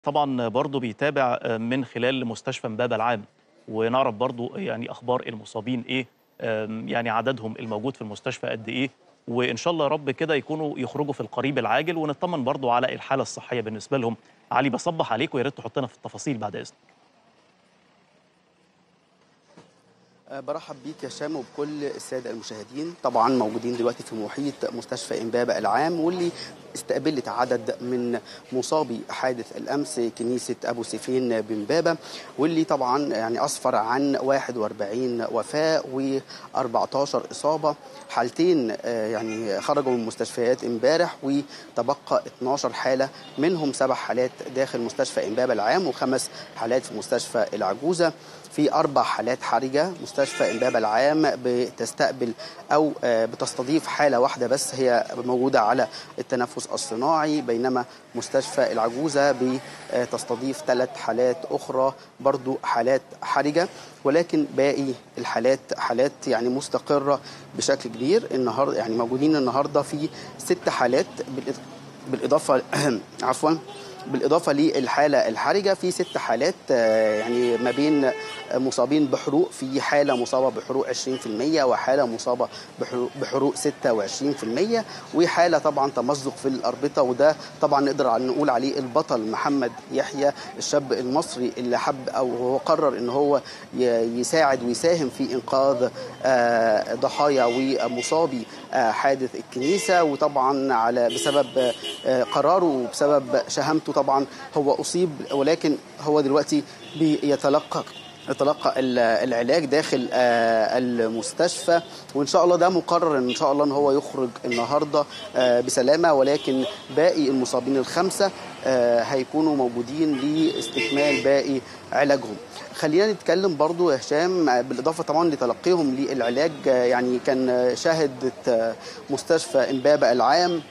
طبعا برضه بيتابع من خلال مستشفى امبابة العام ونعرف برضه يعني اخبار المصابين ايه آم، يعني عددهم الموجود في المستشفى قد ايه وان شاء الله يا رب كده يكونوا يخرجوا في القريب العاجل ونطمن برضه على الحاله الصحيه بالنسبه لهم علي بصبح عليك ويا ريت تحطنا في التفاصيل بعد اذنك برحب بيك يا هشام وبكل الساده المشاهدين طبعا موجودين دلوقتي في محيط مستشفى امبابه العام واللي استقبلت عدد من مصابي حادث الامس كنيسه ابو سيفين بامبابه واللي طبعا يعني اسفر عن 41 وفاه و14 اصابه حالتين آه، يعني خرجوا من مستشفيات امبارح وتبقى 12 حاله منهم سبع حالات داخل مستشفى امبابه العام وخمس حالات في مستشفى العجوزه في اربع حالات حرجه مستشفى امبابه العام بتستقبل او آه، بتستضيف حاله واحده بس هي موجوده على التنفس الصناعي بينما مستشفى العجوزه بتستضيف ثلاث حالات اخرى برضو حالات حرجه ولكن باقي الحالات حالات يعني مستقره بشكل كبير النهارده يعني موجودين النهارده في ست حالات بالإض- بالاضافه عفوا بالاضافه للحاله الحرجه في ست حالات آه، يعني ما بين مصابين بحروق في حاله مصابه بحروق 20% وحاله مصابه بحروق, بحروق 26% وحاله طبعا تمزق في الاربطه وده طبعا نقدر نقول عليه البطل محمد يحيى الشاب المصري اللي حب او هو قرر ان هو ي- يساعد ويساهم في انقاذ آه، ضحايا ومصابي آه، حادث الكنيسه وطبعا على بسبب آه، قراره وبسبب شهامته طبعا هو اصيب ولكن هو دلوقتي بيتلقى يتلقى ال- العلاج داخل آه، المستشفى وان شاء الله ده مقرر ان شاء الله ان هو يخرج النهارده آه، بسلامه ولكن باقي المصابين الخمسه آه، هيكونوا موجودين لاستكمال باقي علاجهم خلينا نتكلم برضو يا هشام آه، بالاضافه طبعا لتلقيهم للعلاج آه، يعني كان آه، شهدت آه، مستشفى امبابه العام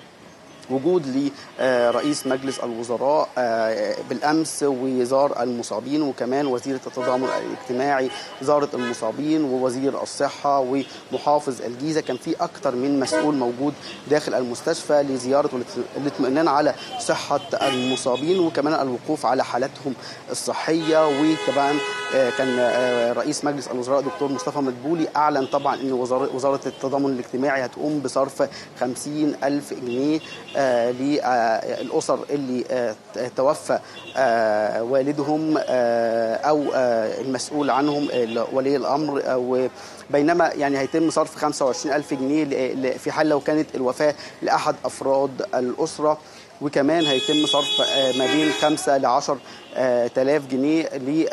وجود لرئيس مجلس الوزراء آه، بالامس وزار المصابين وكمان وزيره التضامن الاجتماعي زارت المصابين ووزير الصحه ومحافظ الجيزه كان في اكثر من مسؤول موجود داخل المستشفى لزياره والات- الاطمئنان على صحه المصابين وكمان الوقوف على حالتهم الصحيه وكمان آه، كان آه، رئيس مجلس الوزراء دكتور مصطفى مدبولي اعلن طبعا ان وزاره وزاره التضامن الاجتماعي هتقوم بصرف 50 الف جنيه آه، للاسر اللي آه، توفى آه، والدهم آه، او آه، المسؤول عنهم ال- ولي الامر او بينما يعني هيتم صرف 25 الف جنيه ل- ل- في حال لو كانت الوفاه لاحد افراد الاسره وكمان هيتم صرف آه، ما بين 5 ل 10 آلاف جنيه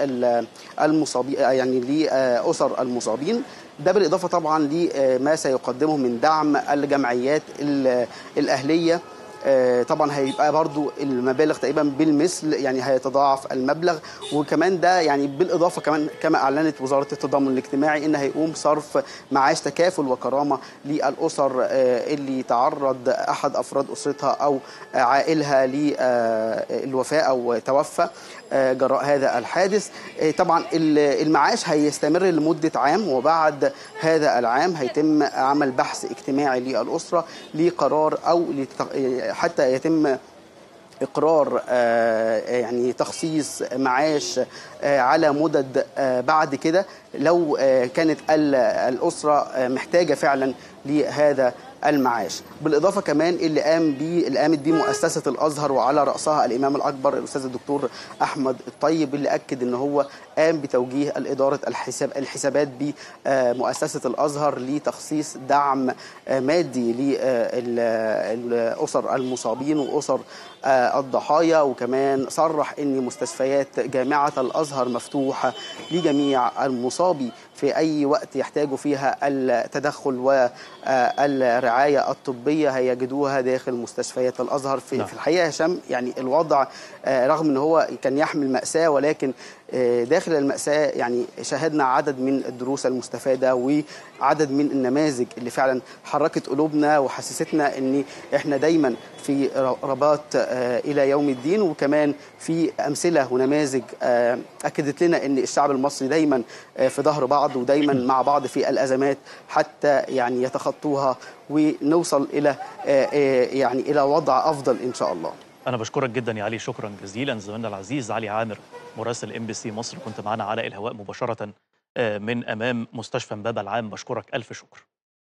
للمصابين يعني لأسر المصابين ده بالإضافة طبعا لما سيقدمه من دعم الجمعيات ال- الأهلية آه، طبعا هيبقى برضو المبالغ تقريبا بالمثل يعني هيتضاعف المبلغ وكمان ده يعني بالاضافه كمان كما اعلنت وزاره التضامن الاجتماعي ان هيقوم صرف معاش تكافل وكرامه للاسر آه، اللي تعرض احد افراد اسرتها او آه، عائلها للوفاه او توفى آه، جراء هذا الحادث آه، طبعا ال- المعاش هيستمر لمده عام وبعد هذا العام هيتم عمل بحث اجتماعي للاسره لقرار او لت- حتى يتم اقرار آه، يعني تخصيص معاش آه، على مدد آه، بعد كده لو آه، كانت ال- الاسره آه، محتاجه فعلا لهذا المعاش بالاضافه كمان اللي قام بيه اللي قامت بيه مؤسسه الازهر وعلى راسها الامام الاكبر الاستاذ الدكتور احمد الطيب اللي اكد ان هو قام بتوجيه الاداره الحساب الحسابات بمؤسسه الازهر لتخصيص دعم آه، مادي للاسر المصابين واسر آه، الضحايا وكمان صرح ان مستشفيات جامعه الازهر مفتوحه لجميع المصابي في اي وقت يحتاجوا فيها التدخل والرعايه الطبيه هيجدوها داخل مستشفيات الازهر في, نعم. في الحقيقه يا هشام يعني الوضع آه، رغم ان هو كان يحمل ماساه ولكن آه، داخل الماساه يعني شاهدنا عدد من الدروس المستفاده وعدد من النماذج اللي فعلا حركت قلوبنا وحسستنا ان احنا دايما في رباط آه، الى يوم الدين وكمان في امثله ونماذج آه، اكدت لنا ان الشعب المصري دايما آه، في ظهر بعض ودايما مع بعض في الازمات حتى يعني يتخطوها ونوصل الى آه، آه، يعني الى وضع افضل ان شاء الله انا بشكرك جدا يا علي شكرا جزيلا زميلنا العزيز علي عامر مراسل ام بي سي مصر كنت معنا على الهواء مباشره من امام مستشفى امبابه العام بشكرك الف شكر